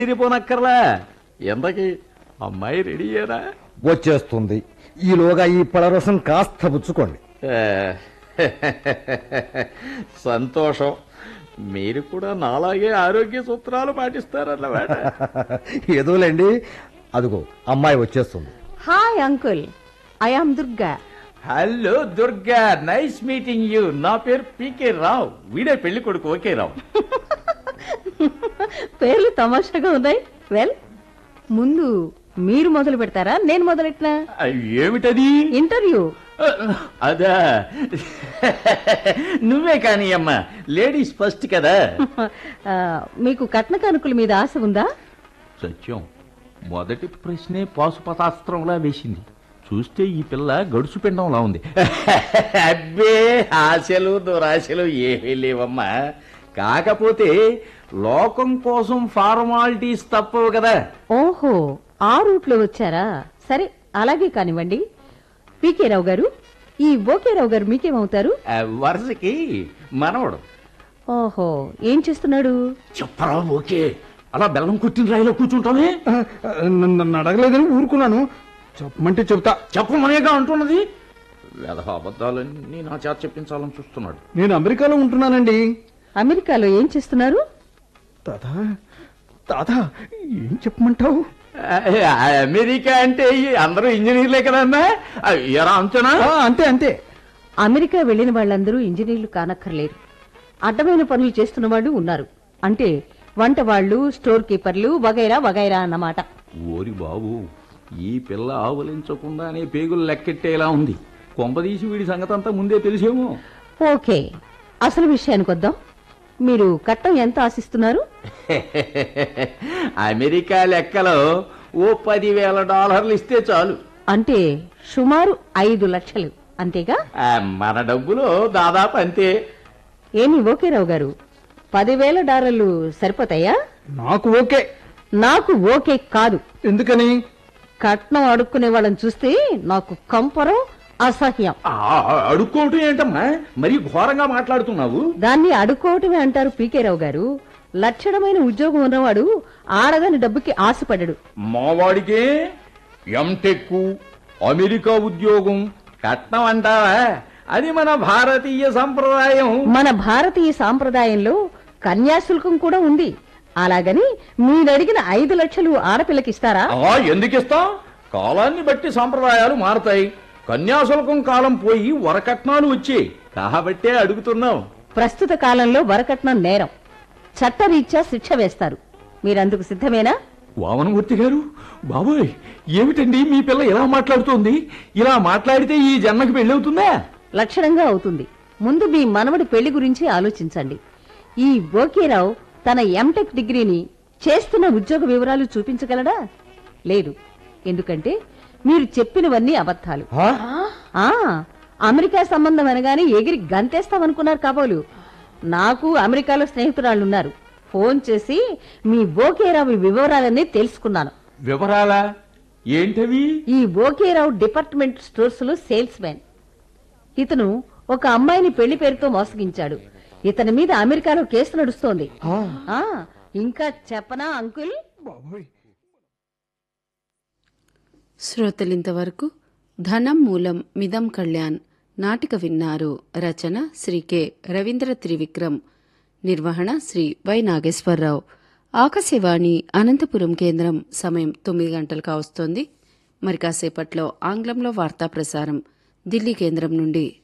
తీరిపోనక్కర్లా ఎంతకి అమ్మాయి రెడీయేనా వచ్చేస్తుంది ఈలోగా ఈ పళరసం కాస్త పుచ్చుకోండి ఏ, సంతోషం మీరు కూడా నాలాగే ఆరోగ్య సూత్రాలు పాటిస్తారన్నమాట ఏదోలేండి అదిగో అమ్మాయి వచ్చేస్తుంది hi uncle I am Durga hello Durga nice meeting you నా పేరు పీకే రావు వీడే పెళ్లి కొడుకు ఓకే రావు పేర్లు తమాషాగా ఉన్నాయి వెల్ ముందు మీరు మొదలు పెడతారా నేను మొదలెట్టినా ఏమిటది ఇంటర్వ్యూ అదా నువ్వే కానీ అమ్మా లేడీస్ ఫస్ట్ కదా ఆ, మీకు కట్న కానుకల మీద ఆశ ఉందా సత్యం మొదటి ప్రశ్నే పాశుపతాస్త్రంలా వేసింది చూస్తే ఈ పిల్ల గడుసు పిండంలా ఉంది అబ్బే ఆశలు దురాశలు ఏమీ లేవమ్మా కాకపోతే లోకం కోసం ఫార్మాలిటీస్ తప్పవు కదా ఓహో ఆ రూట్లో వచ్చారా సరే అలాగే కానివ్వండి పీకే రావు గారు ఈ ఓకే రావు గారు మీకేమవుతారు ఆ, వరుసకి మనవడు ఓహో ఏం చేస్తున్నాడు చెప్పరా ఓకే అలా బెల్లం కుట్టిన రాయిలో కూర్చుంటామే ఆ, నన్ను నన్ను అడగలేదని ఊరుకున్నాను చెప్పమంటే చెబుతా చెప్పమనేగా అంటున్నది వేద అబద్ధాలన్నీ నా చేత చెప్పించాలని చూస్తున్నాడు నేను అమెరికాలో ఉంటున్నానండి అమెరికాలో ఏం చేస్తున్నారు తాత తాత ఏం చెప్పమంటావు ఆ, అమెరికా అంటే ఈ అందరూ ఇంజనీర్లే కదన్నా ఆ, ఎరా అంతేనా ఆ, అంతే అంతే అమెరికా వెళ్ళిన వాళ్ళందరూ ఇంజనీర్లు కానక్కర్లేరు అడ్డమైన పనులు చేస్తున్న వాళ్ళు ఉన్నారు అంటే వంట వాళ్ళు స్టోర్ కీపర్లు వగైరా వగైరా అన్నమాట ఓరి బాబు ఈ పిల్ల ఆవలించకుండానే పేగులు లెక్కెట్టేలా ఉంది కొంపదీసి వీడి సంగతి అంతా ముందే తెలిసేమో ఓకే అసలు విషయానికి వద్దాం మీరు కట్టం ఎంత ఆశిస్తున్నారు అమెరికా లెక్కలో ఓ పదివేల డాలర్లు ఇస్తే చాలు అంటే సుమారు ఐదు లక్షలు అంతేగా ఆ, మన డబ్బులో దాదాపు అంతే ఏమి ఓకే రావు గారు పదివేల డాలర్లు సరిపోతాయా నాకు ఓకే నాకు ఓకే కాదు ఎందుకని కట్నం అడుక్కునే వాళ్ళని చూస్తే నాకు కంపరం అసహ్యం ఆ, అడుక్కోవటం ఏంటమ్మా మరీ ఘోరంగా మాట్లాడుతున్నావు దాన్ని అడుక్కోవటమే అంటారు పీకే రావు గారు లక్షణమైన ఉద్యోగం ఉన్నవాడు ఆడదాని డబ్బుకి ఆశపడడు మావాడికే ఎంటెక్ అమెరికా ఉద్యోగం కట్నం అంటావా అది మన భారతీయ సంప్రదాయం మన భారతీయ సాంప్రదాయంలో కన్యాశుల్కం కూడా ఉంది అలాగని మీరడిగిన ఐదు లక్షలు ఆడపిల్లకిస్తారా ఆ, ఎందుకిస్తాం కాలాన్ని బట్టి సంప్రదాయాలు మారతాయి కన్యాశుల్కం కాలం పోయి వరకట్నాలు వచ్చాయి కాబట్టే అడుగుతున్నాం ప్రస్తుత కాలంలో వరకట్నం నేరం చట్టరీత్యా శిక్ష వేస్తారు మీరందుకు సిద్ధమేనా వామనమూర్తి గారు బాబోయ్ ఏమిటండి మీ పిల్ల ఇలా మాట్లాడుతోంది ఇలా మాట్లాడితే ఈ జన్మకి పెళ్ళవుతుందా లక్షణంగా అవుతుంది ముందు మీ మనవడి పెళ్లి గురించి ఆలోచించండి ఈ బోకేరావు తన ఎంటెక్ డిగ్రీని చేస్తున్న ఉద్యోగ వివరాలు చూపించగలడా లేదు ఎందుకంటే మీరు చెప్పినవన్నీ అబద్ధాలు ఆ? ఆ అమెరికా సంబంధం అనగానే ఎగిరి గంతేస్తామనుకున్నారు కాబోలు నాకు అమెరికాలో స్నేహితురాళ్ళున్నారు ఫోన్ చేసి మీ బోకేరావు వివరాలన్నీ తెలుసుకున్నాను వివరాలా ఏంటవి ఈ బోకేరావు డిపార్ట్మెంట్ స్టోర్స్ లో సేల్స్ మ్యాన్ ఇతను ఒక అమ్మాయిని పెళ్లి పేరుతో మోసగించాడు ఇతని మీద అమెరికాలో కేసు నడుస్తోంది ఆ, ఇంకా చెప్పనా అంకుల్ బాబోయ్ శ్రోతలింతవరకు ధనం మూలం మిదం కళ్యాణ్ నాటిక విన్నారు రచన శ్రీ కె రవీంద్ర త్రివిక్రమ్ నిర్వహణ శ్రీ వై నాగేశ్వరరావు ఆకాశవాణి అనంతపురం కేంద్రం సమయం తొమ్మిది గంటలు కావస్తోంది మరి కాసేపట్లో ఆంగ్లంలో వార్తా ప్రసారం ఢిల్లీ కేంద్రం నుండి